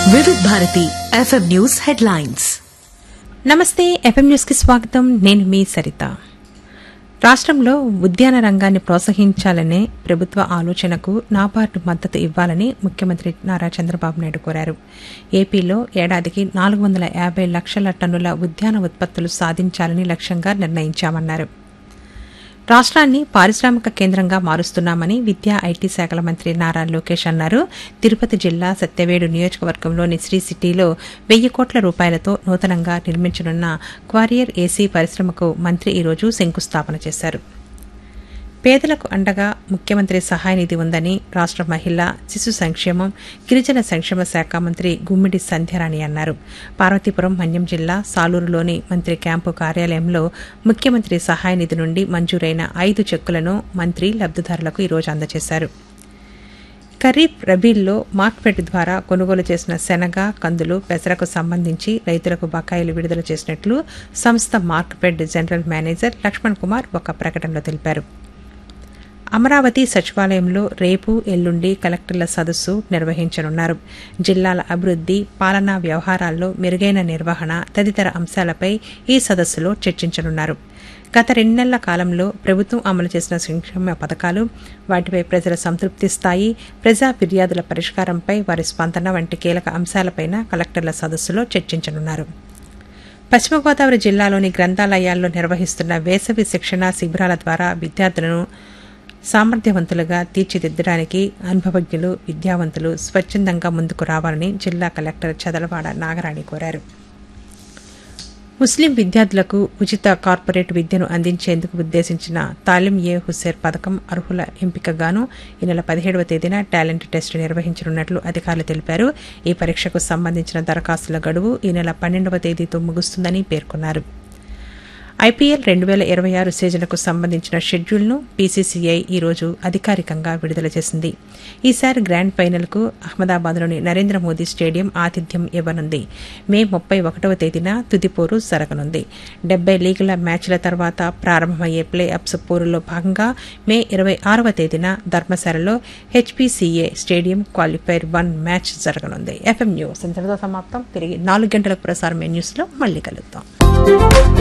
వివిధ Bharati FM news headlines నమస్తే FM న్యూస్కి స్వాగతం నేను మీ సరిత రాష్ట్రంలో ఉద్యాన రంగాన్ని ప్రోత్సహించాలనే ప్రభుత్వ ఆలోచనకు నాబార్డు మద్దతు ఇవ్వాలని ముఖ్యమంత్రి నారా చంద్రబాబు నాయుడు కోరారు ఏపీలో ఏడాదికి నాలుగు వందల యాభై లక్షల టన్నుల ఉద్యాన ఉత్పత్తులు సాధించాలని లక్ష్యంగా నిర్ణయించామన్నారు రాష్ట్రాన్ని పారిశ్రామిక కేంద్రంగా మారుస్తున్నామని విద్యా ఐటీ శాఖల మంత్రి నారా లోకేష్ అన్నారు తిరుపతి జిల్లా సత్యవేడు నియోజకవర్గంలోని శ్రీ సిటీలో వెయ్యి కోట్ల రూపాయలతో నూతనంగా నిర్మించనున్న క్వారియర్ ఏసీ పరిశ్రమకు మంత్రి ఈరోజు శంకుస్థాపన చేశారు పేదలకు అండగా ముఖ్యమంత్రి సహాయ నిధి ఉందని రాష్ట్ర మహిళా శిశు సంక్షేమం గిరిజన సంక్షేమ శాఖ మంత్రి గుమ్మిడి సంధ్యారాణి అన్నారు పార్వతీపురం మన్యం జిల్లా సాలూరులోని మంత్రి క్యాంపు కార్యాలయంలో ముఖ్యమంత్రి సహాయ నిధి నుండి మంజూరైన ఐదు చెక్కులను మంత్రి లబ్దిదారులకు ఈరోజు అందజేశారు ఖరీఫ్ రబీల్లో మార్క్ఫెడ్ ద్వారా కొనుగోలు చేసిన శనగ కందులు పెసరకు సంబంధించి రైతులకు బకాయిలు విడుదల చేసినట్లు సంస్థ మార్క్ఫెడ్ జనరల్ మేనేజర్ లక్ష్మణ్ కుమార్ ఒక ప్రకటనలో తెలిపారు అమరావతి సచివాలయంలో రేపు ఎల్లుండి కలెక్టర్ల సదస్సు నిర్వహించనున్నారు జిల్లాల అభివృద్ది పాలనా వ్యవహారాల్లో మెరుగైన నిర్వహణ తదితర అంశాలపై ఈ సదస్సులో చర్చించనున్నారు గత రెండు నెలల కాలంలో ప్రభుత్వం అమలు చేసిన సంక్షేమ పథకాలు వాటిపై ప్రజల సంతృప్తి స్థాయి ప్రజా ఫిర్యాదుల పరిష్కారంపై వారి స్పందన వంటి కీలక అంశాలపైన కలెక్టర్ల సదస్సులో చర్చించనున్నారు పశ్చిమ గోదావరి జిల్లాలోని గ్రంథాలయాల్లో నిర్వహిస్తున్న వేసవి శిక్షణ శిబిరాల ద్వారా విద్యార్థులను సామర్థ్యవంతులుగా తీర్చిదిద్దడానికి అనుభవజ్ఞులు విద్యావంతులు స్వచ్ఛందంగా ముందుకు రావాలని జిల్లా కలెక్టర్ చదలవాడ నాగరాణి కోరారు ముస్లిం విద్యార్థులకు ఉచిత కార్పొరేట్ విద్యను అందించేందుకు ఉద్దేశించిన తాలిం ఏ హుస్సేర్ పథకం అర్హుల ఎంపికగాను ఈ నెల పదిహేడవ తేదీన టాలెంట్ టెస్ట్ నిర్వహించనున్నట్లు అధికారులు తెలిపారు ఈ పరీక్షకు సంబంధించిన దరఖాస్తుల గడువు ఈ నెల పన్నెండవ తేదీతో ముగుస్తుందని పేర్కొన్నారు ఐపీఎల్ రెండు వేల ఇరవై ఆరు సీజన్కు సంబంధించిన షెడ్యూల్ను పీసీసీఐ ఈరోజు అధికారికంగా విడుదల చేసింది ఈసారి గ్రాండ్ ఫైనల్కు అహ్మదాబాద్లోని నరేంద్ర మోదీ స్టేడియం ఆతిథ్యం ఇవ్వనుంది మే ముప్పై ఒకటవ తేదీన తుదిపోరు జరగనుంది డెబ్బై లీగుల మ్యాచ్ల తర్వాత ప్రారంభమయ్యే ప్లే అప్స్ పోరులో భాగంగా మే ఇరవై ఆరవ తేదీన ధర్మశాలలో HPCA stadium qualifier one match జరగనుంది ఎఫ్ఎం న్యూస్ ఇంతటితో సమాప్తం తిరిగి నాలుగు గంటలకు ప్రసారం న్యూస్లో మళ్ళీ కలుద్దాం